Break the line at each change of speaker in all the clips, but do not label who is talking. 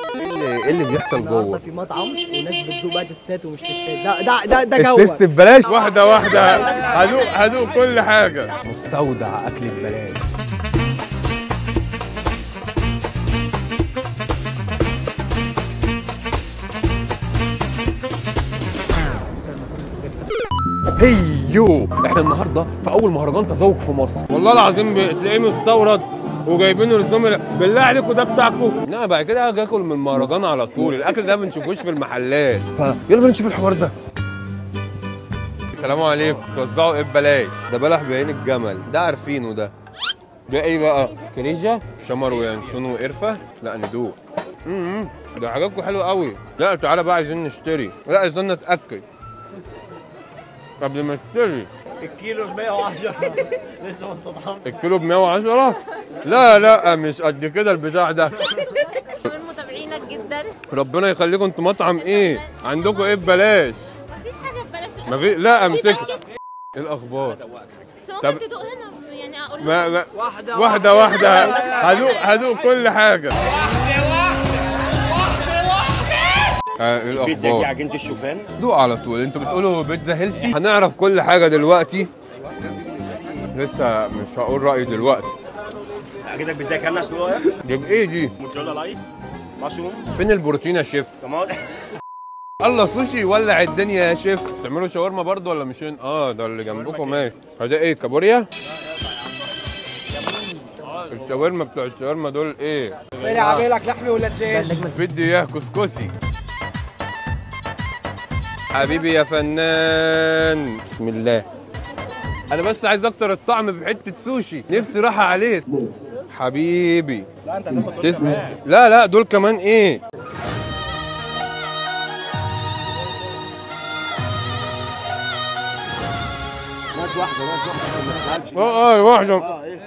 ايه اللي بيحصل
النهارده
جوه
في مطعم وناس بتدوق بقى تستات ومش تستات ده ده ده ده
التست
جوه
ببلاش
واحدة واحدة هدوق هدوق كل حاجة
مستودع اكل ببلاش هيو احنا النهارده في اول مهرجان تذوق في مصر
والله العظيم بتلاقيه مستورد وجايبينه للزملاء بالله عليكم ده بتاعكم لا بعد كده هاجي اكل من المهرجان على طول الاكل ده ما بنشوفوش في المحلات
فيلا بينا نشوف الحوار ده
السلام عليكم توزعوا ايه ببلاش ده بلح بعين الجمل ده عارفينه ده ده ايه بقى كريجة شمر وينسون وقرفة لا ندوق امم ده حاجاتكم حلوه قوي لا تعالى بقى عايزين نشتري لا عايزين نتاكد قبل ما نشتري
الكيلو ب 110 لسه ما استطعمت
الكيلو ب 110 لا لا مش قد كده البتاع ده
من متابعينك جدا
ربنا يخليكم انتوا مطعم ايه عندكم ايه ببلاش
مفيش حاجه ببلاش
ما في لا امسك ايه الاخبار
طب
طب-
ممكن تدوق هنا يعني اقول
ما ما
واحدة
واحده واحده هدوق هدوق كل حاجه آه، ايه
بيتزا دي
الاخبار
عجينة الشوفان
دوق على طول انتوا بتقولوا بيتزا هيلسي هنعرف كل حاجه دلوقتي لسه مش هقول رايي دلوقتي
عجينة بيتزا كاملة شوية
دي بايه دي
موتزاريلا لايت مشروم
فين البروتين يا شيف
كمان
الله سوشي ولع الدنيا يا شيف تعملوا شاورما برضو ولا مش هنا؟ اه ده اللي جنبكم ماشي هذا ايه كابوريا الشاورما بتوع الشاورما دول ايه
طلع عاملك لحمي ولا دجاج
بدي اياه كسكسي حبيبي يا فنان بسم الله انا بس عايز اكتر الطعم بحته سوشي نفسي راحه عليك حبيبي لا انت تس... لا لا دول كمان ايه اه اه واحده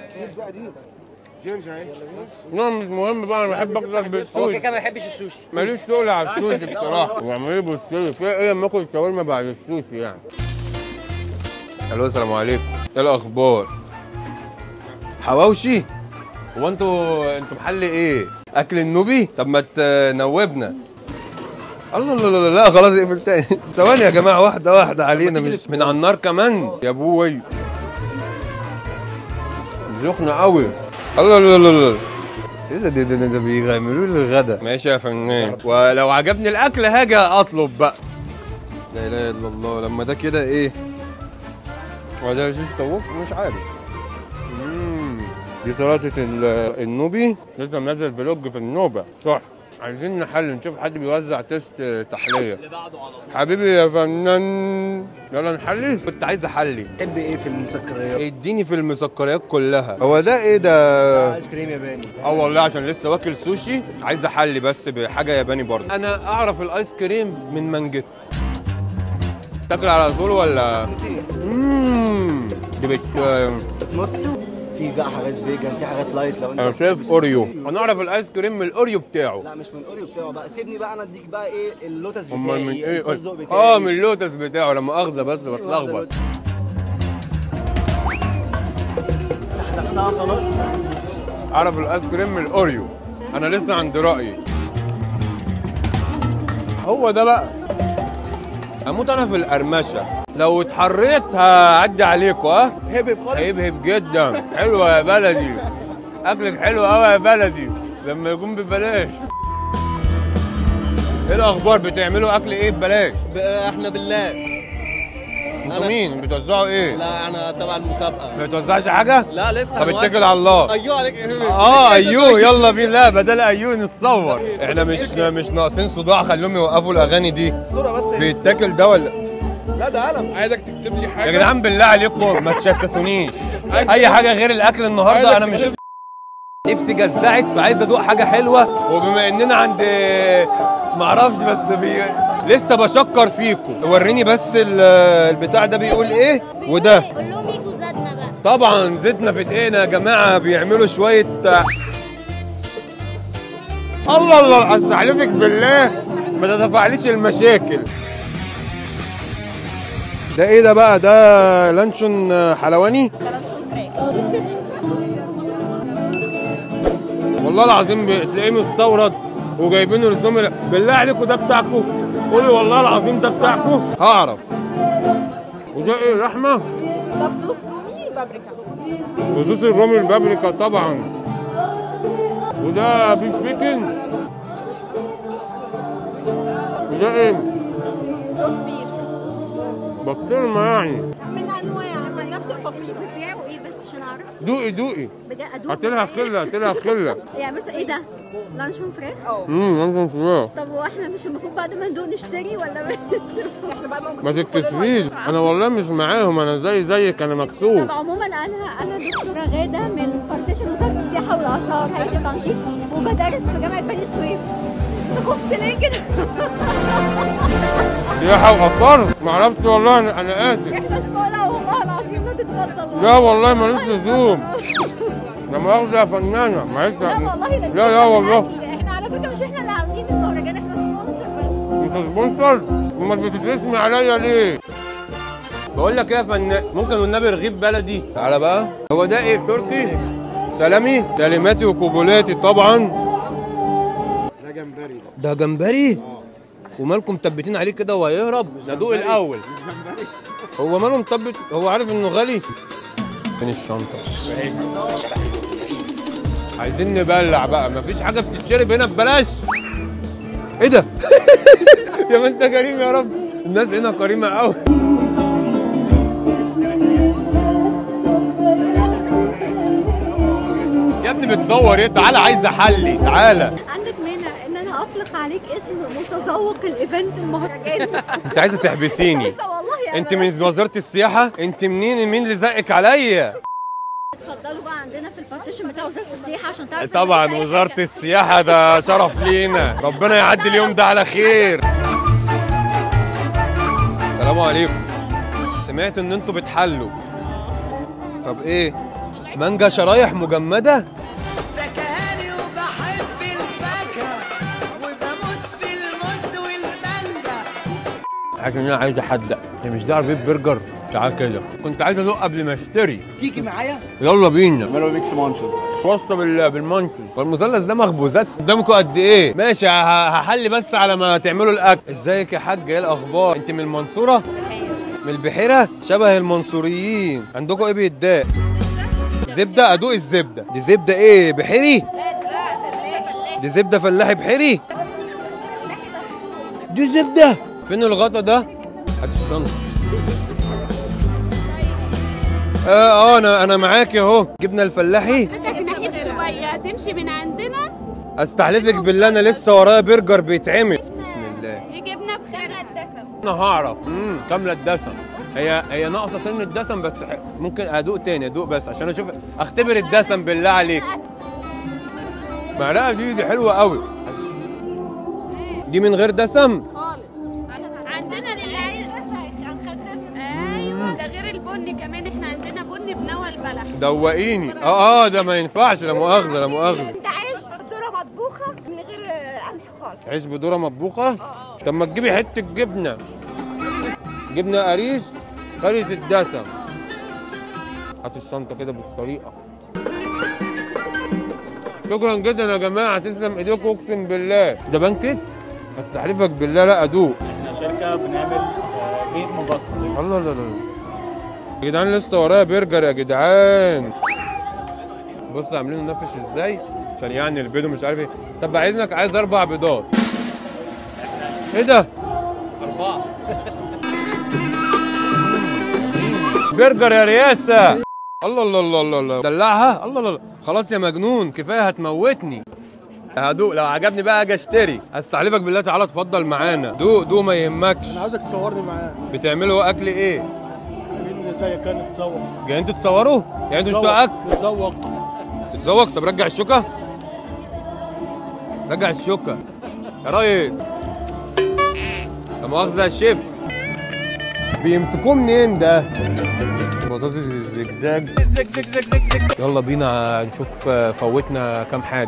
لا مش مهم بقى انا بحب اكتر بالسوشي
ما بيحبش السوشي
ماليش شغل على السوشي بصراحه وعمالين يبصوا لي في ايه لما اكل شاورما بعد السوشي يعني الو السلام عليكم ايه الاخبار حواوشي هو انتوا انتوا محل ايه اكل النوبي طب ما تنوبنا الله لا لا لا لا خلاص اقفل تاني ثواني يا جماعه واحده واحده علينا مش من على النار كمان يا ابوي سخنه قوي الله لا لا لا ايه ده ده, ده, ده بيعملوا لي الغدا ماشي يا فنان ولو عجبني الاكل هاجي اطلب بقى لا اله الا الله لما ده كده ايه هو ده شيش طاووق مش عارف مم. دي سلطة ال- النوبي لسه منزل فلوج في النوبة تحفة عايزين نحل نشوف حد بيوزع تيست تحلية حبيبي يا فنان يلا نحلي كنت عايز احلي
تحب ايه في المسكريات؟
اديني في المسكريات كلها هو ده ايه ده
ايس كريم ياباني
اه والله عشان لسه واكل سوشي عايز احلي بس بحاجه ياباني برضه انا اعرف الايس كريم من مانجت تاكل على طول ولا اممم دي بت
في بقى حاجات فيجن في حاجات لايت لو انت
انا شايف اوريو انا اعرف الايس كريم من الاوريو بتاعه
لا مش من الاوريو بتاعه بقى سيبني بقى انا اديك بقى ايه اللوتس بتاعي
امال من ايه
الفستق بتاعي
اه من اللوتس بتاعه لما اخذه بس بتلخبط
لا خلاص
اعرف الايس كريم من الاوريو انا لسه عند رايي هو ده بقى اموت انا في القرمشه لو اتحريت هعدي عليكم ها
هبب خالص
هيبهب جدا حلوه يا بلدي اكلك حلو قوي يا بلدي لما يكون ببلاش ايه الاخبار بتعملوا اكل ايه ببلاش
احنا بالله
انتوا مين بتوزعوا ايه
لا انا تبع المسابقه
ما بتوزعش حاجه
لا لسه
طب
هنوزع.
اتكل على الله
ايوه عليك يا هبب
اه ايوه يلا بينا لا بدل ايوه نتصور احنا مش مش ناقصين صداع خليهم يوقفوا الاغاني دي
صوره بس
بيتاكل ده ولا
لا ده قلم عايزك تكتب لي
يا جدعان بالله عليكم ما تشتتونيش اي حاجه غير الاكل النهارده انا مش نفسي جزعت فعايز ادوق حاجه حلوه وبما اننا عند معرفش بس بي... لسه بشكر فيكم وريني بس ال- البتاع ده بيقول ايه وده
قول لهم يجوا زادنا بقى
طبعا زيتنا في دقيقنا يا جماعه بيعملوا شويه الله الله استحلفك بالله ما تدفعليش المشاكل ده ايه ده بقى ده لانشون حلواني والله العظيم بتلاقيه مستورد وجايبينه للزملاء بالله عليكم ده بتاعكم قولي والله العظيم ده بتاعكم هعرف وده ايه لحمه
مبسوس رومي بابريكا
خصوص الرومي البابريكا طبعا وده بيك بيكن وده ايه
روست بيف
بسطرمه يعني
من انواع من نفس الفصيله
بيبيعوا ايه بس عشان اعرف
دوقي دوقي
بجد ادوق
هات لها خله هات لها خله
يعني بس ايه ده؟ لانشون فراخ؟
امم لازم فراخ
طب واحنا مش المفروض بعد ما ندوق نشتري ولا مش؟
احنا بقى موجودين
ما
في كل
تتكسفيش
الوقت.
انا والله مش معاهم انا زي زيك انا مكسوف
طب عموما انا انا دكتوره غاده من بارتيشن وزاره السياحه والاثار هيئه التنشيط وبدرس في جامعه بني سويف انت خفت ليه كده؟
سياحه واثار ما عرفتش والله انا انا اسف
احنا زملاء والله العظيم لا تتفضل
لا والله ماليش لزوم ده مؤاخذه يا فنانه معلش
لا والله لا
لا لا والله
احنا على فكره مش احنا اللي عاملين المهرجان احنا سبونسر بس
انت سبونسر امال بتترسمي عليا ليه بقول لك ايه يا فنان ممكن والنبي رغيف بلدي تعالى بقى هو ده ايه تركي سلامي سلاماتي وكوبولاتي طبعا
ده جمبري
ده
ده
جمبري ومالكم مثبتين عليه كده وهيهرب ندوق الاول هو ماله مثبت هو عارف انه غالي فين الشنطه عايزين نبلع بقى مفيش حاجه بتتشرب هنا ببلاش ايه ده يا ما انت كريم يا رب الناس هنا كريمه قوي يا ابني بتصور ايه تعالى عايز احلي تعالى
عندك مانع ان انا اطلق عليك اسم متذوق الايفنت المهرجان
انت عايزه تحبسيني
بس والله أنا
انت من وزاره السياحه انت منين مين اللي زقك عليا
اتفضلوا بقى عندنا في البارتيشن بتاع وزاره السياحه عشان تعرف
طبعا وزاره السياحه ده شرف لينا ربنا يعدي اليوم ده على خير السلام عليكم سمعت ان انتوا بتحلوا طب ايه مانجا شرايح مجمده
فكهاني وبحب الفاكهة وبموت في الموز والمانجا
حاجه ان انا عايز احدق هي مش ده عربيه برجر تعال كده كنت عايز ادوق قبل ما اشتري
تيجي معايا
يلا بينا
مالو ميكس مانشز
وصى بال بالمانشز والمثلث ده مخبوزات قدامكم قد ايه ماشي ه- هحل بس على ما تعملوا الاكل ازيك يا حاج ايه الاخبار انت من المنصوره من البحيره شبه المنصوريين عندكم ايه بيتضاق زبده ادوق الزبده دي زبده ايه بحيري دي زبده فلاحي بحيري دي زبده فين الغطا ده هات الشنطه اه اه انا انا معاك اهو جبنه الفلاحي
حضرتك نحيف شويه تمشي من عندنا
استحلفك بالله انا لسه ورايا برجر بيتعمل بسم الله
دي جبنه بخير الدسم
انا هعرف امم كامله الدسم هي هي ناقصه سن الدسم بس ح- ممكن ادوق تاني ادوق بس عشان اشوف اختبر الدسم بالله عليك معلقه دي دي حلوه قوي دي من غير دسم
خالص عندنا للي عايز ايوه ده غير البني كمان احنا عندنا بني بنوى البلح
دوقيني اه اه ده ما ينفعش لا مؤاخذه لا مؤاخذه
انت عايش ذره مطبوخه من غير آه، قمح خالص
عيش بذره مطبوخه طب ما تجيبي حته جبنه جبنه قريش قرية الدسم هات الشنطه كده بالطريقه شكرا جدا يا جماعه تسلم ايديكم اقسم بالله ده بنكت استحلفك بالله لا ادوق
احنا شركه بنعمل آه، بيض مبسط
الله لا لا يا جدعان لسه ورايا برجر يا جدعان بص عاملينه نفش ازاي عشان يعني البيض ومش عارف ايه طب عايزنك عايز اربع بيضات ايه ده اربعه برجر يا رياسه الله الله الله الله الله دلعها الله الله الله. خلاص يا مجنون كفايه هتموتني هدوق لو عجبني بقى اجي اشتري استحلفك بالله تعالى اتفضل معانا دوق دوق ما يهمكش
انا عاوزك تصورني معاه
بتعملوا اكل ايه؟
مين زي كان تتسوق
يعني انتوا تصوروا؟ يعني انتوا مش اكل؟
تتسوق
تتذوق طب رجع الشوكه رجع الشوكه يا ريس لا مؤاخذه يا شيف بيمسكوه منين ده؟ بطاطس الزجزاج يلا بينا نشوف فوتنا كام حاجه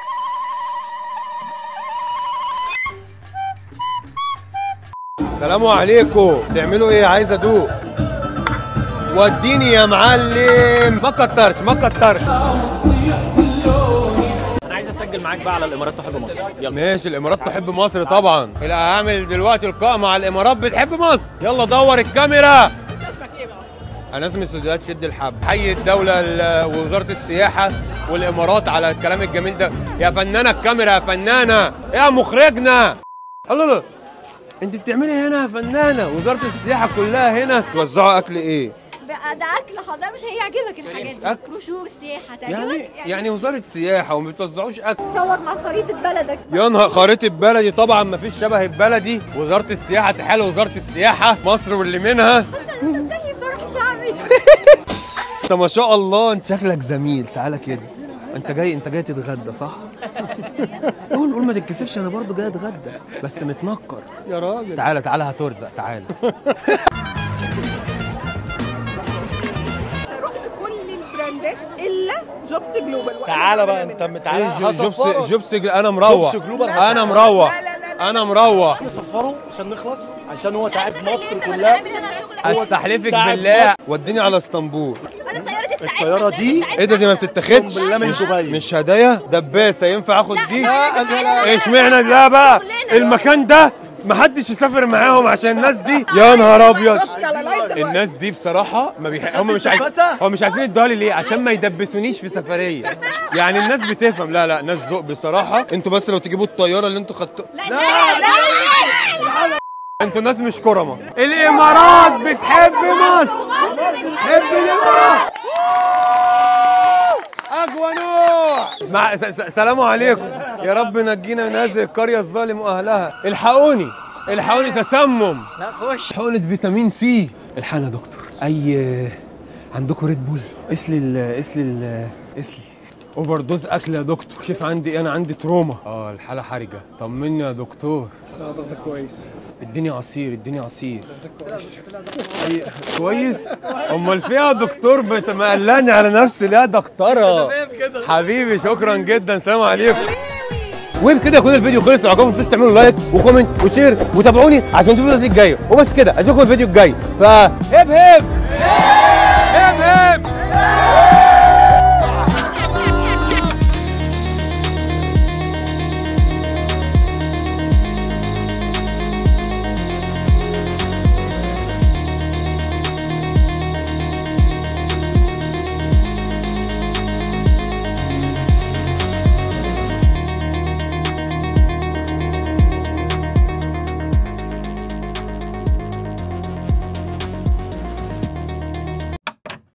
السلام عليكم تعملوا ايه عايز ادوق وديني يا معلم ما كترش ما كترش
انا عايز اسجل
ندخل معاك بقى على الامارات تحب مصر يلا
ماشي الامارات تحب مصر طبعا لا هعمل دلوقتي لقاء مع الامارات بتحب مصر يلا دور الكاميرا انا اسمي استوديوهات شد الحب حي الدوله ال- ووزاره السياحه والامارات على الكلام الجميل ده يا فنانه الكاميرا يا فنانه يا مخرجنا الله الله انت بتعملي هنا يا فنانه وزاره السياحه كلها هنا توزعوا اكل ايه
بقى ده اكل حضرتك مش هيعجبك الحاجات دي
أكل؟
بروشور سياحه تعجبك
يعني يعني وزاره سياحه وما بتوزعوش اكل
صور مع خريطه بلدك
يا نهار خريطة بلدي طبعا ما فيش شبه البلدي وزارة السياحة تحال وزارة السياحة مصر واللي منها
زي فرح شعبي
انت ما شاء الله انت شكلك زميل تعالى كده انت جاي انت جاي تتغدى صح؟ قول قول ما تتكسفش انا برضو جاي اتغدى بس متنكر
يا راجل
تعالى تعالى هترزق تعالى
رحت كل البراندات الا جوبس جلوبال وأنا
تعالى بقى
بعمل
انت
منها.
تعالى
ايه جوبس
هصفرك.
جوبس انا مروح
جوبس جلوبال
انا
هصفرك.
مروح
لا، لا، لا،
انا مروح
نصفره عشان نخلص عشان هو تعب
حاسة إن
مصر
أنت
كلها
بتعمل هنا شغل
استحلفك
تعب
بالله
مصر.
وديني على اسطنبول
أنا الطياره دي بتاعتنا
الطيارة دي
ايه ده دي ما بتتاخدش
بالله من دبي
مش هدايا دباسه ينفع اخد دي
لا، لا، لا، لا.
اشمعنى لا بقى
كلنا.
المكان ده محدش يسافر معاهم عشان الناس دي يا نهار ابيض
شفت على لايف دلوقتي.
الناس دي بصراحه ما بيح... هم مش عايزين هم مش عايزين يدوها لي ليه عشان ما يدبسونيش في سفريه يعني الناس بتفهم لا لا ناس ذوق بصراحه انتوا بس لو تجيبوا الطياره اللي انتوا خدتوها
لا لا لا
انتوا ناس مش كرمه الامارات بتحب مصر بتحب الامارات اقوى نوع مع س- س- سلام عليكم يا رب نجينا من هذه القريه الظالم واهلها الحقوني الحقوني تسمم
لا خش
حقنة فيتامين سي الحقنا يا دكتور اي عندكم ريد بول اسلي ال اسلي ال اسلي اوفر دوز اكل يا دكتور شوف عندي إيه؟ انا عندي تروما اه الحاله حرجه طمني يا دكتور
كويس
اديني عصير اديني عصير أي- كويس امال فيها يا دكتور بتمقلاني على نفسي لا دكتوره حبيبي شكرا جدا سلام عليكم وبكده يكون الفيديو خلص لو عجبكم ما تنسوش تعملوا لايك وكومنت وشير وتابعوني عشان تشوفوا الفيديو الجاي وبس كده اشوفكم الفيديو الجاي فهب هب هب هب